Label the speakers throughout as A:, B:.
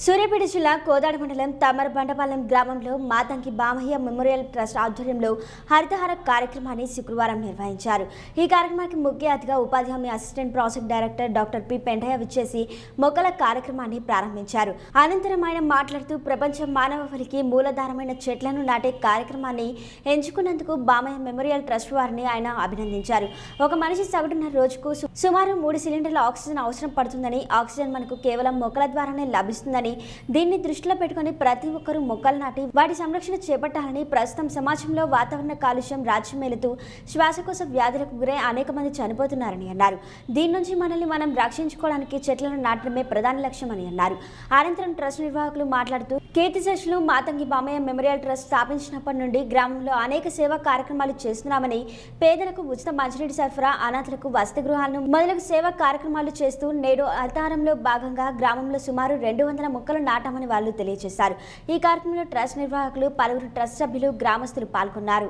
A: సూర్యాపేట జిల్లా కోదాడ మండలం తమర బండపాలెం గ్రామంలో మాతంకి బామయ్య మెమోరియల్ ట్రస్ట్ ఆధ్వర్యంలో హరితహార కార్యక్రమాన్ని శుక్రవారం నిర్వహించారు ఈ కార్యక్రమానికి ముఖ్య అతిథిగా ఉపాధి హామీ assistant project director doctor P Pentayya విచ్చేసి మొక్కల కార్యక్రమాన్ని ప్రారంభించారు అనంతరం ఆయన మాట్లాడుతూ ప్రపంచ మానవాళికి మూలధారమైన చెట్లను నాటే కార్యక్రమాన్ని ఎంచుకున్నందుకు బామయ్య మెమోరియల్ ట్రస్ట్ వారిని ఆయన అభినందించారు ఒక మనిషి సగటున రోజుకు సు- సుమారు మూడు సిలిండర్ల ఆక్సిజన్ అవసరం పడుతుందని ఆక్సిజన్ మనకు కేవలం మొక్కల ద్వారానే లభిస్తుందని దీన్ని దృష్టిలో పెట్టుకుని ప్రతి ఒక్కరూ మొక్కలు నాటి వాటి సంరక్షణ చేపట్టాలని ప్రస్తుతం సమాజంలో వాతావరణ కాలుష్యం రాజ్యమేలుతూ శ్వాసకోశ వ్యాధులకు గురై అనేక మంది చనిపోతున్నారని అన్నారు దీని నుంచి మనల్ని మనం రక్షించుకోవడానికి చెట్లను నాటడమే ప్రధాన లక్ష్యమని అన్నారు అనంతరం ట్రస్ట్ నిర్వాహకులు మాట్లాడుతూ కీర్తిశేషులు మాతంగి బామయ్య మెమోరియల్ ట్రస్ట్ స్థాపించినప్పటి నుండి గ్రామంలో అనేక సేవా కార్యక్రమాలు చేస్తున్నామని పేదలకు ఉచిత మంచినీటి సరఫరా అనాథలకు వసతి గృహాలను మొదలగు సేవా కార్యక్రమాలు చేస్తూ నేడు అవతారంలో భాగంగా గ్రామంలో సుమారు రెండు వందల మొక్కలు నాటామని వాళ్ళు తెలియజేశారు ఈ కార్యక్రమంలో ట్రస్ట్ నిర్వాహకులు పలువురు ట్రస్ట్ సభ్యులు గ్రామస్తులు పాల్గొన్నారు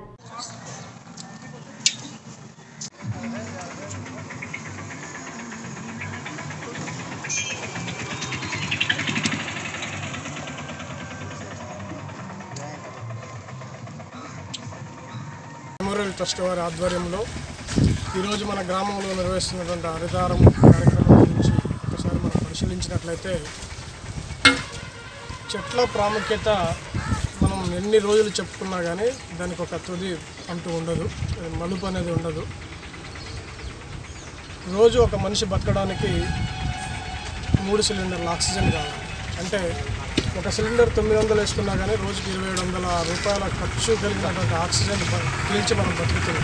B: మెమోరియల్ ట్రస్ట్ వారి ఆధ్వర్యంలో ఈరోజు మన గ్రామంలో నిర్వహిస్తున్నటువంటి హరితారం కార్యక్రమం గురించి ఒకసారి మనం పరిశీలించినట్లయితే చెట్ల ప్రాముఖ్యత మనం ఎన్ని రోజులు చెప్పుకున్నా కానీ దానికి ఒక తుది అంటూ ఉండదు మలుపు అనేది ఉండదు రోజు ఒక మనిషి బతకడానికి మూడు సిలిండర్ల ఆక్సిజన్ కావాలి అంటే ఒక సిలిండర్ తొమ్మిది వందలు వేసుకున్నా కానీ రోజుకి ఇరవై ఏడు వందల రూపాయల ఖర్చు కలిగినటువంటి ఆక్సిజన్ బ- పీల్చి మనం బతుకుతున్నాం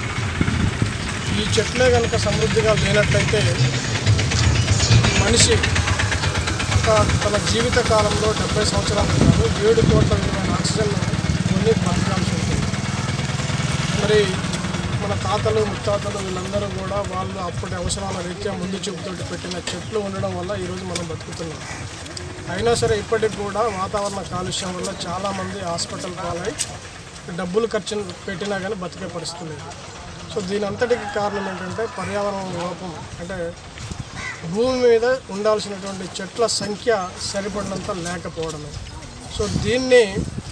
B: ఈ చెట్లే కనుక సమృద్ధిగా లేనట్లయితే మనిషి ఒక తన జీవిత కాలంలో డెబ్బై సంవత్సరాలు కాదు ఏడు కోట్ల విలువైన ఆక్సిజన్ కొన్ని బతకాల్సి ఉంటుంది మరి మన తాతలు ముత్తాతలు వీళ్ళందరూ కూడా వాళ్ళు అప్పటి అవసరాల రీత్యా ముందు చూపుతోటి పెట్టిన చెట్లు ఉండడం వల్ల ఈరోజు మనం బతుకుతున్నాం అయినా సరే ఇప్పటికి కూడా వాతావరణ కాలుష్యం వల్ల చాలామంది హాస్పిటల్ పాలై డబ్బులు ఖర్చు పెట్టినా కానీ బతికే పరిస్థితి లేదు సో దీని అంతటికి కారణం ఏంటంటే పర్యావరణ లోపం అంటే భూమి మీద ఉండాల్సినటువంటి చెట్ల సంఖ్య సరిపడినంత లేకపోవడమే సో దీన్ని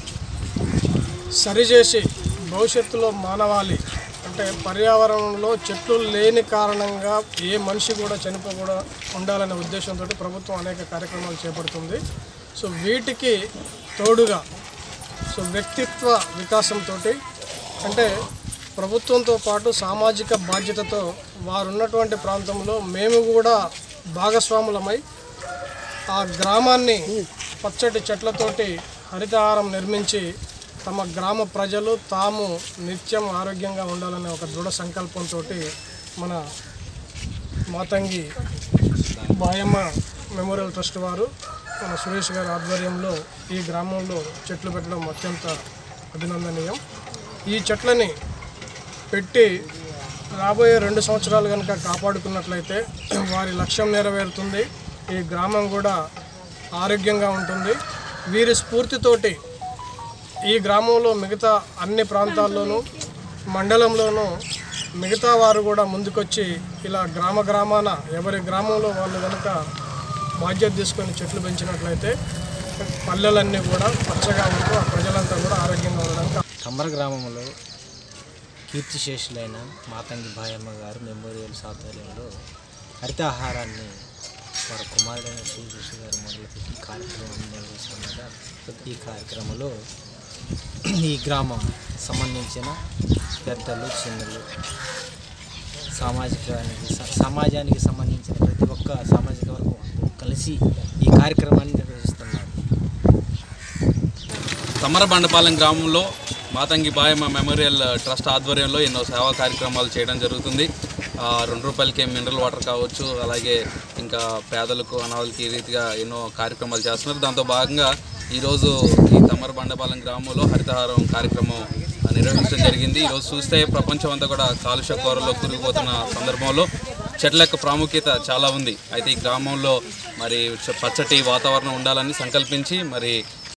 B: సరిచేసి భవిష్యత్తులో మానవాళి అంటే పర్యావరణంలో చెట్లు లేని కారణంగా ఏ మనిషి కూడా చనిపోకుండా ఉండాలనే ఉద్దేశంతో ప్రభుత్వం అనేక కార్యక్రమాలు చేపడుతుంది సో వీటికి తోడుగా సో వ్యక్తిత్వ వికాసంతో అంటే ప్రభుత్వంతో పాటు సామాజిక బాధ్యతతో వారు ఉన్నటువంటి ప్రాంతంలో మేము కూడా భాగస్వాములమై ఆ గ్రామాన్ని పచ్చటి చెట్లతోటి హరితహారం నిర్మించి తమ గ్రామ ప్రజలు తాము నిత్యం ఆరోగ్యంగా ఉండాలనే ఒక దృఢ సంకల్పంతో మన మాతంగి బాయమ్మ మెమోరియల్ ట్రస్ట్ వారు మన సురేష్ గారి ఆధ్వర్యంలో ఈ గ్రామంలో చెట్లు పెట్టడం అత్యంత అభినందనీయం ఈ చెట్లని పెట్టి రాబోయే రెండు సంవత్సరాలు కనుక కాపాడుకున్నట్లయితే వారి లక్ష్యం నెరవేరుతుంది ఈ గ్రామం కూడా ఆరోగ్యంగా ఉంటుంది వీరి స్ఫూర్తితోటి ఈ గ్రామంలో మిగతా అన్ని ప్రాంతాల్లోనూ మండలంలోనూ మిగతా వారు కూడా ముందుకొచ్చి ఇలా గ్రామ గ్రామాన ఎవరి గ్రామంలో వాళ్ళు కనుక బాధ్యత తీసుకొని చెట్లు పెంచినట్లయితే పల్లెలన్నీ కూడా పచ్చగా ఉంటూ ఆ ప్రజలంతా కూడా ఆరోగ్యంగా ఉండడానికి
C: కమ్మర గ్రామంలో కీర్తిశేషులైన మాతంగి భాయమ్మ గారు మెమోరియల్స్ ఆధ్వర్యంలో హరితాహారాన్ని వారి కుమారుడైన శ్రీకృష్ణ గారు మొదలుపెట్టి కార్యక్రమం నిర్వహిస్తుండగా ఈ కార్యక్రమంలో ఈ గ్రామం సంబంధించిన పెద్దలు చిన్నలు సామాజికానికి స- సమాజానికి సంబంధించిన ప్రతి ఒక్క సామాజిక వర్గం కలిసి ఈ కార్యక్రమాన్ని నిర్వహిస్తున్నారు
D: తమ్మరబండపాలెం గ్రామంలో మాతంగి బాయమ్మ మెమోరియల్ ట్రస్ట్ ఆధ్వర్యంలో ఎన్నో సేవా కార్యక్రమాలు చేయడం జరుగుతుంది ఆ, రెండు రూపాయలకి మినరల్ వాటర్ కావచ్చు అలాగే ఇంకా పేదలకు అనాథలకి ఈ రీతిగా ఎన్నో కార్యక్రమాలు చేస్తున్నారు దాంతో భాగంగా ఈరోజు ఈ తమ్మరబండపాలెం గ్రామంలో హరితహారం కార్యక్రమం నిర్వహించడం జరిగింది ఈరోజు చూస్తే ప్రపంచం అంతా కూడా కాలుష్య కోరలో కురిగిపోతున్న సందర్భంలో చెట్ల యొక్క ప్రాముఖ్యత చాలా ఉంది అయితే ఈ గ్రామంలో మరి చ- పచ్చటి వాతావరణం ఉండాలని సంకల్పించి మరి